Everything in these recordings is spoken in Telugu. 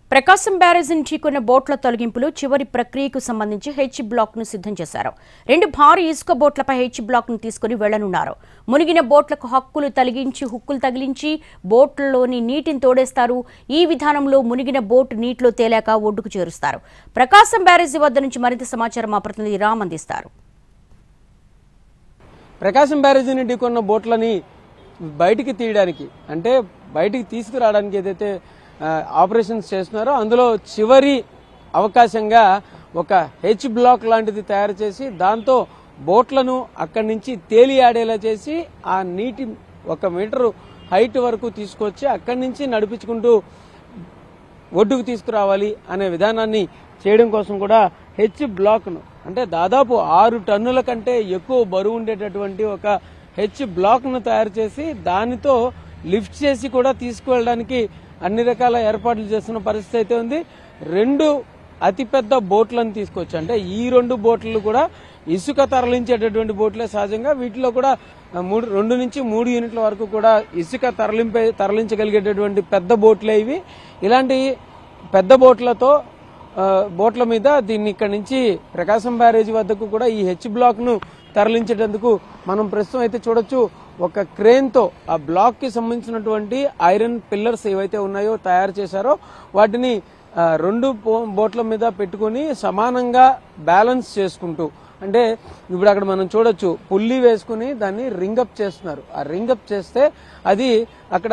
ప్రకాశం బ్యారేజ్ నుంచి కొన్న బోట్ల తొలగింపులు చివరి ప్రక్రియకు సంబంధించి హెచ్ బ్లాక్ ను సిద్ధం చేశారు రెండు భారీ ఇసుక బోట్లపై హెచ్ బ్లాక్ ను తీసుకుని వెళ్లనున్నారు మునిగిన బోట్లకు హక్కులు తొలగించి హుక్కులు తగిలించి బోట్లలోని నీటిని తోడేస్తారు ఈ విధానంలో మునిగిన బోటు నీటిలో తేలాక ఒడ్డుకు చేరుస్తారు ప్రకాశం బ్యారేజీ వద్ద నుంచి మరింత సమాచారం మా ప్రతినిధి రామ్ అందిస్తారు ప్రకాశం బ్యారేజీ నుండి కొన్న బోట్లని బయటికి తీయడానికి అంటే బయటికి తీసుకురావడానికి ఏదైతే ఆ, ఆపరేషన్స్ చేస్తున్నారో అందులో చివరి అవకాశంగా ఒక హెచ్ బ్లాక్ లాంటిది తయారు చేసి దాంతో బోట్లను అక్కడి నుంచి తేలియాడేలా చేసి ఆ నీటి ఒక మీటరు హైట్ వరకు తీసుకొచ్చి అక్కడి నుంచి నడిపించుకుంటూ ఒడ్డుకు తీసుకురావాలి అనే విధానాన్ని చేయడం కోసం కూడా హెచ్ బ్లాక్ను అంటే దాదాపు ఆరు టన్నుల కంటే ఎక్కువ బరువు ఉండేటటువంటి ఒక హెచ్ బ్లాక్ను తయారు చేసి దానితో లిఫ్ట్ చేసి కూడా తీసుకువెళ్ళడానికి అన్ని రకాల ఏర్పాట్లు చేస్తున్న పరిస్థితి అయితే ఉంది రెండు అతిపెద్ద బోట్లను తీసుకొచ్చి అంటే ఈ రెండు బోట్లు కూడా ఇసుక తరలించేటటువంటి బోట్లే సహజంగా వీటిలో కూడా ఆ, మూడు రెండు నుంచి మూడు యూనిట్ల వరకు కూడా ఇసుక తరలింపే తరలించగలిగేటటువంటి పెద్ద బోట్లే ఇవి ఇలాంటి పెద్ద బోట్లతో ఆ, బోట్ల మీద దీన్ని ఇక్కడ నుంచి ప్రకాశం బ్యారేజీ వద్దకు కూడా ఈ హెచ్ బ్లాక్ ను తరలించేటందుకు మనం ప్రస్తుతం అయితే చూడొచ్చు ఒక క్రేన్ తో ఆ బ్లాక్ కి సంబంధించినటువంటి ఐరన్ పిల్లర్స్ ఏవైతే ఉన్నాయో తయారు చేశారో వాటిని ఆ, రెండు బో- బోట్ల మీద పెట్టుకుని సమానంగా బ్యాలెన్స్ చేసుకుంటూ అంటే ఇప్పుడు అక్కడ మనం చూడొచ్చు పుల్లి వేసుకుని దాన్ని రింగప్ చేస్తున్నారు ఆ రింగప్ చేస్తే అది అక్కడ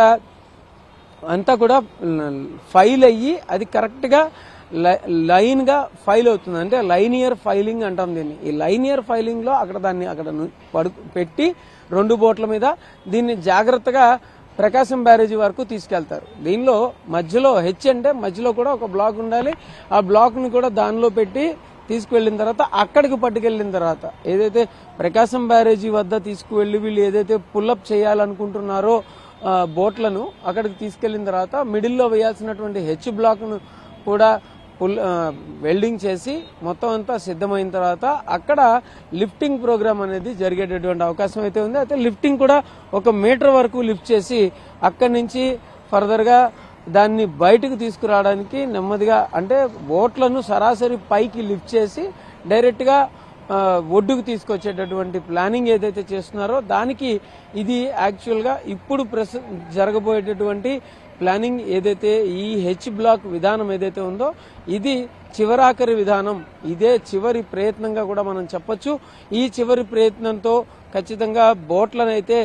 అంతా కూడా ఫైల్ అయ్యి అది కరెక్ట్ గా లైన్ గా ఫైల్ అవుతుంది అంటే లైనియర్ ఫైలింగ్ అంటాం దీన్ని ఈ లైనియర్ ఫైలింగ్ లో అక్కడ దాన్ని అక్కడ ను- పడు పెట్టి రెండు బోట్ల మీద దీన్ని జాగ్రత్తగా ప్రకాశం బ్యారేజీ వరకు తీసుకెళ్తారు దీనిలో మధ్యలో హెచ్ అంటే మధ్యలో కూడా ఒక బ్లాక్ ఉండాలి ఆ బ్లాక్ ని కూడా దానిలో పెట్టి తీసుకువెళ్ళిన తర్వాత అక్కడికి పట్టుకెళ్ళిన తర్వాత ఏదైతే ప్రకాశం బ్యారేజీ వద్ద తీసుకువెళ్ళి వీళ్ళు ఏదైతే పుల్అప్ చేయాలనుకుంటున్నారో ఆ, బోట్లను అక్కడికి తీసుకెళ్లిన తర్వాత మిడిల్లో వేయాల్సినటువంటి హెచ్ బ్లాక్ను కూడా పుల్ ఆ, వెల్డింగ్ చేసి మొత్తం అంతా సిద్ధమైన తర్వాత అక్కడ లిఫ్టింగ్ ప్రోగ్రామ్ అనేది జరిగేటటువంటి అవకాశం అయితే ఉంది అయితే లిఫ్టింగ్ కూడా ఒక మీటర్ వరకు లిఫ్ట్ చేసి అక్కడి నుంచి ఫర్దర్ గా దాన్ని బయటకు తీసుకురావడానికి నెమ్మదిగా అంటే బోట్లను సరాసరి పైకి లిఫ్ట్ చేసి డైరెక్ట్ గా ఆ, ఒడ్డుకు తీసుకొచ్చేటటువంటి ప్లానింగ్ ఏదైతే చేస్తున్నారో దానికి ఇది యాక్చువల్ గా ఇప్పుడు ప్రస్తుతం జరగబోయేటటువంటి ప్లానింగ్ ఏదైతే ఈ హెచ్ బ్లాక్ విధానం ఏదైతే ఉందో ఇది చివరాఖరి విధానం ఇదే చివరి ప్రయత్నంగా కూడా మనం చెప్పొచ్చు ఈ చివరి ప్రయత్నంతో ఖచ్చితంగా బోట్లనైతే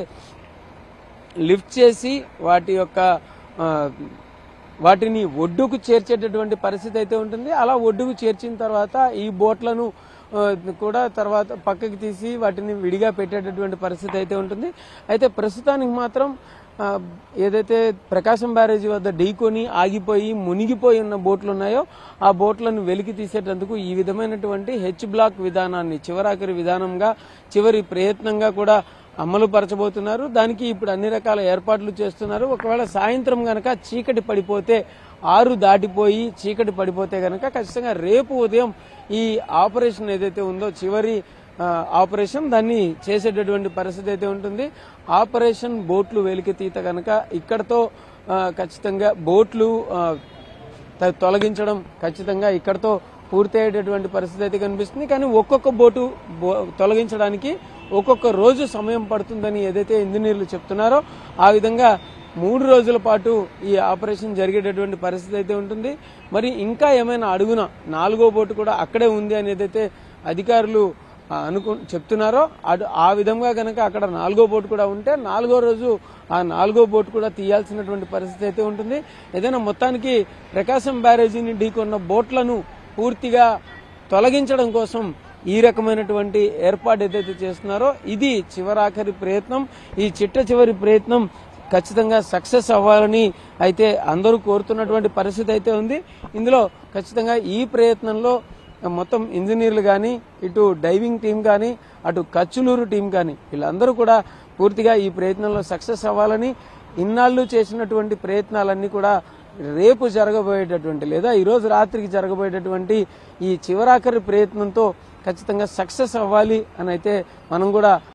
లిఫ్ట్ చేసి వాటి యొక్క ఆ, వాటిని ఒడ్డుకు చేర్చేటటువంటి పరిస్థితి అయితే ఉంటుంది అలా ఒడ్డుకు చేర్చిన తర్వాత ఈ బోట్లను ఆ, కూడా తర్వాత పక్కకి తీసి వాటిని విడిగా పెట్టేటటువంటి పరిస్థితి అయితే ఉంటుంది అయితే ప్రస్తుతానికి మాత్రం ఆ, ఏదైతే ప్రకాశం బ్యారేజీ వద్ద ఢీకొని ఆగిపోయి మునిగిపోయి ఉన్న బోట్లు ఉన్నాయో ఆ బోట్లను వెలికి తీసేటందుకు ఈ విధమైనటువంటి హెచ్ బ్లాక్ విధానాన్ని చివరాఖరి విధానంగా చివరి ప్రయత్నంగా కూడా అమలు పరచబోతున్నారు దానికి ఇప్పుడు అన్ని రకాల ఏర్పాట్లు చేస్తున్నారు ఒకవేళ సాయంత్రం గనక చీకటి పడిపోతే ఆరు దాటిపోయి చీకటి పడిపోతే గనక ఖచ్చితంగా రేపు ఉదయం ఈ ఆపరేషన్ ఏదైతే ఉందో చివరి ఆ, ఆపరేషన్ దాన్ని చేసేటటువంటి పరిస్థితి అయితే ఉంటుంది ఆపరేషన్ బోట్లు వెలికితీత గనక ఇక్కడతో ఆ, ఖచ్చితంగా బోట్లు ఆ, త- తొలగించడం ఖచ్చితంగా ఇక్కడతో పూర్తయ్యేటటువంటి పరిస్థితి అయితే కనిపిస్తుంది కానీ ఒక్కొక్క బోటు బో- తొలగించడానికి ఒక్కొక్క రోజు సమయం పడుతుందని ఏదైతే ఇంజనీర్లు చెప్తున్నారో ఆ విధంగా మూడు రోజుల పాటు ఈ ఆపరేషన్ జరిగేటటువంటి పరిస్థితి అయితే ఉంటుంది మరి ఇంకా ఏమైనా అడుగున నాలుగో బోటు కూడా అక్కడే ఉంది అని ఏదైతే అధికారులు ఆ, అనుకు చెప్తున్నారో అటు ఆ విధంగా కనుక అక్కడ నాలుగో బోటు కూడా ఉంటే నాలుగో రోజు ఆ నాలుగో బోటు కూడా తీయాల్సినటువంటి పరిస్థితి అయితే ఉంటుంది ఏదైనా మొత్తానికి ప్రకాశం బ్యారేజీని ఢీకొన్న బోట్లను పూర్తిగా తొలగించడం కోసం ఈ రకమైనటువంటి ఏర్పాటు ఏదైతే చేస్తున్నారో ఇది చివరాఖరి ప్రయత్నం ఈ చిట్ట చివరి ప్రయత్నం ఖచ్చితంగా సక్సెస్ అవ్వాలని అయితే అందరూ కోరుతున్నటువంటి పరిస్థితి అయితే ఉంది ఇందులో ఖచ్చితంగా ఈ ప్రయత్నంలో మొత్తం ఇంజనీర్లు కానీ ఇటు డైవింగ్ టీం కానీ అటు కచ్చులూరు టీం కానీ వీళ్ళందరూ కూడా పూర్తిగా ఈ ప్రయత్నంలో సక్సెస్ అవ్వాలని ఇన్నాళ్ళు చేసినటువంటి ప్రయత్నాలన్నీ కూడా రేపు జరగబోయేటటువంటి లేదా ఈ రోజు రాత్రికి జరగబోయేటటువంటి ఈ చివరాఖరి ప్రయత్నంతో ఖచ్చితంగా సక్సెస్ అవ్వాలి అని అయితే మనం కూడా